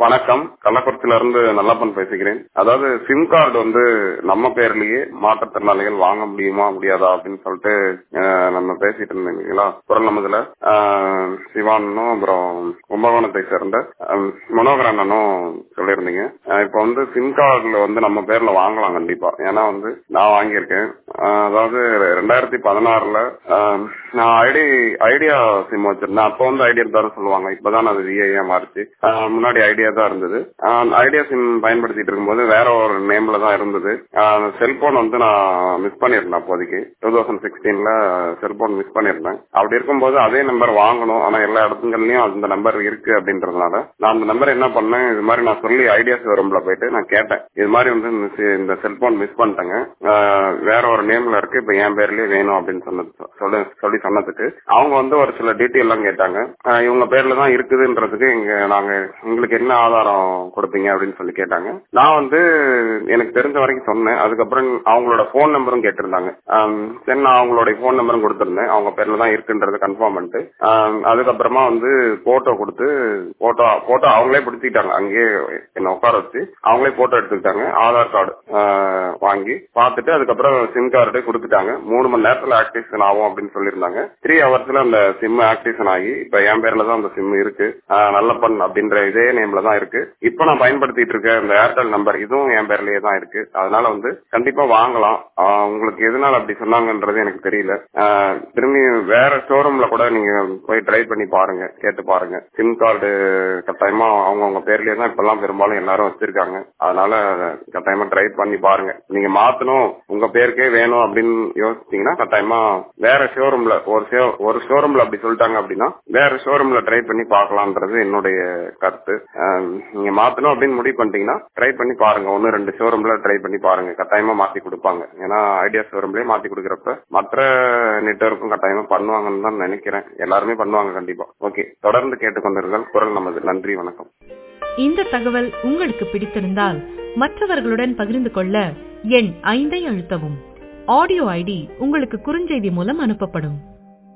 வணக்கம் கள்ளக்குறிச்சியில இருந்து நல்லப்பன் பேசுகிறேன் அதாவது சிம் கார்டு வந்து நம்ம பேர்லயே மாற்றுத்திறனாளிகள் வாங்க முடியுமா முடியாதா அப்படின்னு சொல்லிட்டு அஹ், நம்ம பேசிட்டு இருந்தீங்களா குரல் நமதுல அஹ், சிவானும் அப்புறம் கும்பகோணத்தை சேர்ந்த அஹ், மனோகர் அண்ணனும் சொல்லியிருந்தீங்க அஹ், இப்ப வந்து சிம் கார்டுல வந்து நம்ம பேர்ல வாங்கலாம் கண்டிப்பா ஏன்னா வந்து நான் வாங்கியிருக்கேன் அஹ், அதாவது ரெண்டாயிரத்தி பதினாறுல அஹ், நான் ஐடி ஐடியா சிம் வச்சிருந்தேன் அப்போ வந்து ஐடியா தான் சொல்லுவாங்க இப்பதான் அது விஐஏ மாறிச்சு அஹ், முன்னாடி ஐடியா தான் இருந்தது ஐடியா சிம் பயன்படுத்திட்டு இருக்கும்போது வேற ஒரு நேம்ல தான் இருந்தது செல்போன் வந்து நான் மிஸ் பண்ணியிருந்தேன் அப்போதைக்கு டூ தௌசண்ட் சிக்ஸ்டீன்ல செல்போன் மிஸ் பண்ணியிருந்தேன் அப்படி இருக்கும்போது அதே நம்பர் வாங்கணும் ஆனா எல்லா இடத்துங்கள்லயும் அந்த நம்பர் இருக்கு அப்படின்றதுனால நான் அந்த நம்பர் என்ன பண்ணேன் இது மாதிரி நான் சொல்லி ஐடியாஸ் வரும்ல போயிட்டு நான் கேட்டேன் இது மாதிரி வந்து இந்த சி- இந்த செல்போன் மிஸ் பண்ணிட்டேங்க அஹ், வேற ஒரு நேம்ல இருக்கு இப்ப என் பேர்லயே வேணும் அப்படின்னு சொன்னது சொல்லி சொல்லி சொன்னதுக்கு அவங்க வந்து ஒரு சில டீட்டெயில் எல்லாம் கேட்டாங்க அஹ், இவங்க பேர்ல தான் இருக்குதுன்றதுக்கு இங்க நாங்க உங்களுக்கு என்ன ஆதாரம் கொடுப்பீங்க அப்படின்னு சொல்லி கேட்டாங்க நான் வந்து எனக்கு தெரிஞ்ச வரைக்கும் சொன்னேன் அதுக்கப்புறம் அவங்களோட போன் நம்பரும் கேட்டிருந்தாங்க ஆம், சரி நான் அவங்களுடைய போன் நம்பரும் கொடுத்திருந்தேன் அவங்க பேர்ல தான் இருக்குன்றது கன்ஃபார்ம் பண்ணிட்டு ஆம், அதுக்கப்புறமா வந்து போட்டோ கொடுத்து போட்டோ போட்டோ அவங்களே பிடிச்சிக்கிட்டாங்க அங்கேயே என்ன உட்கார வச்சு அவங்களே போட்டோ எடுத்துக்கிட்டாங்க ஆதார் கார்டு வாங்கி பார்த்துட்டு அதுக்கப்புறம் சிம் கார்டு கொடுத்துட்டாங்க மூணு மணி நேரத்துல ஆக்டிவேஷன் ஆகும் அப்படின்னு சொல்லியிருந்தாங்க த்ரீ ஹவர்ஸ்ல அந்த சிம் ஆக்டிவேஷன் ஆகி இப்ப என் பேர்ல தான் அந்த சிம் இருக்கு ஆஹ் நல்லப்பன் அப்படின்ற இதே நேம்ல தான் இருக்கு இப்போ நான் பயன்படுத்திட்டு இருக்க இந்த ஏர்டெல் நம்பர் இதுவும் என் பேர்லயே தான் இருக்கு அதனால வந்து கண்டிப்பா வாங்கலாம் ஆஹ் உங்களுக்கு எதனால அப்படி சொன்னாங்கன்றது எனக்கு தெரியல ஆஹ் திரும்பி வேற ஷோரூம்ல கூட நீங்க போய் ட்ரை பண்ணி பாருங்க கேட்டு பாருங்க சிம் கார்டு கட்டாயமா அவங்கவுங்க பேர்லயே தான் இப்பெல்லாம் பெரும்பாலும் எல்லாரும் வச்சிருக்காங்க அதனால கட்டாயமா ட்ரை பண்ணி பாருங்க நீங்க மாத்தணும் உங்க பேருக்கே வேணும் அப்படின்னு யோசிச்சீங்கன்னா கட்டாயமா வேற ஷோரூம்ல ஒரு show- ஒரு ஷோரூம்ல அப்படி சொல்லிட்டாங்க அப்படின்னா வேற ஷோரூம்ல ட்ரை பண்ணி பார்க்கலான்றது என்னுடைய கருத்து ஆஹ் நீங்க மாத்தணும் அப்படின்னு முடிவு பண்ணிட்டீங்கன்னா ட்ரை பண்ணி பாருங்க ஒன்னு ரெண்டு ஷோரூம்ல ட்ரை பண்ணி பாருங்க கட்டாயமா மாத்தி கொடுப்பாங்க ஏன்னா ஐடியா ஷோரூம்லயே மாத்தி கொடுக்கறப்ப மற்ற நெட்வொர்க்கும் கட்டாயமா பண்ணுவாங்கன்னு தான் நினைக்கிறேன் எல்லாருமே பண்ணுவாங்க கண்டிப்பா ஓகே தொடர்ந்து கேட்டுக்கொண்டிருங்கள் குரல் நமது நன்றி வணக்கம் இந்த தகவல் உங்களுக்கு பிடித்திருந்தால் மற்றவர்களுடன் பகிர்ந்து கொள்ள எண் ஐந்தை அழுத்தவும் ஆடியோ ஐடி உங்களுக்கு குறுஞ்செய்தி மூலம் அனுப்பப்படும்